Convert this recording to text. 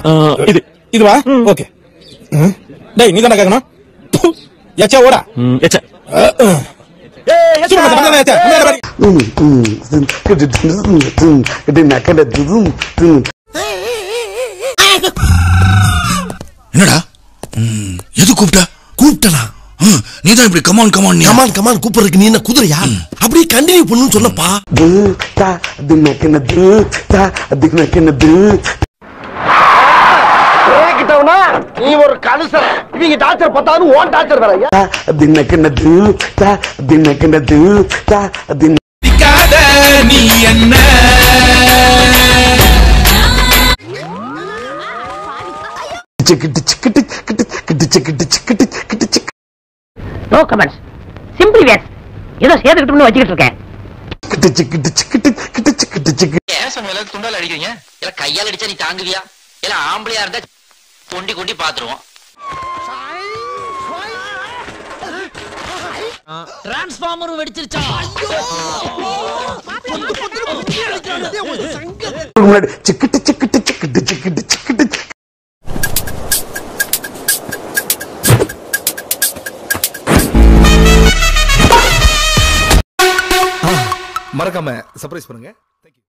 இது இதுவா ஓகே டேய் நீ தானே கேட்கணும் ப்பு. எச்சா ஓடா எச்ச சும்மா மத்த எச்சா முன்னாடி பாரு. என்னடா ம், எது கூப்பிட்ட கூப்பிட்டனா நீ தான் இப்படி கமான் கமான் கமான் கமான் கூப்பிடுறதுக்கு நீ என்ன குதிரையா அப்படியே கண்டினியூ பண்ணுன்னு சொல்லப்பா நீ ஒரு கலுசர் இவங்க டாக்டர் பார்த்தாலும் ஓன் டாக்டர் வேற நீ என்ன நோ கமெண்ட்ஸ் சிம்பிளி வேஸ் ஏதோ சேர்த்துக்கிட்டோம்னு வச்சுக்கிட்டு இருக்கேன் ஏன் சாமி எல்லாரும் துண்டால அடிக்கிறீங்க இல்ல கையால அடிச்சா நீ தாங்குவியா இல்ல ஆம்பளையா இருந்தா கொண்டி கொண்டி பாத்துருவோம் டிரான்ஸ்ஃபார்மரும் வெடிச்சிருச்சா சிக்கிட்டு சிக்கிட்டு சிக்கிட்டு சிக்கிட்டு சிக்கிட்டு மறக்காம சர்ப்ரைஸ் பண்ணுங்க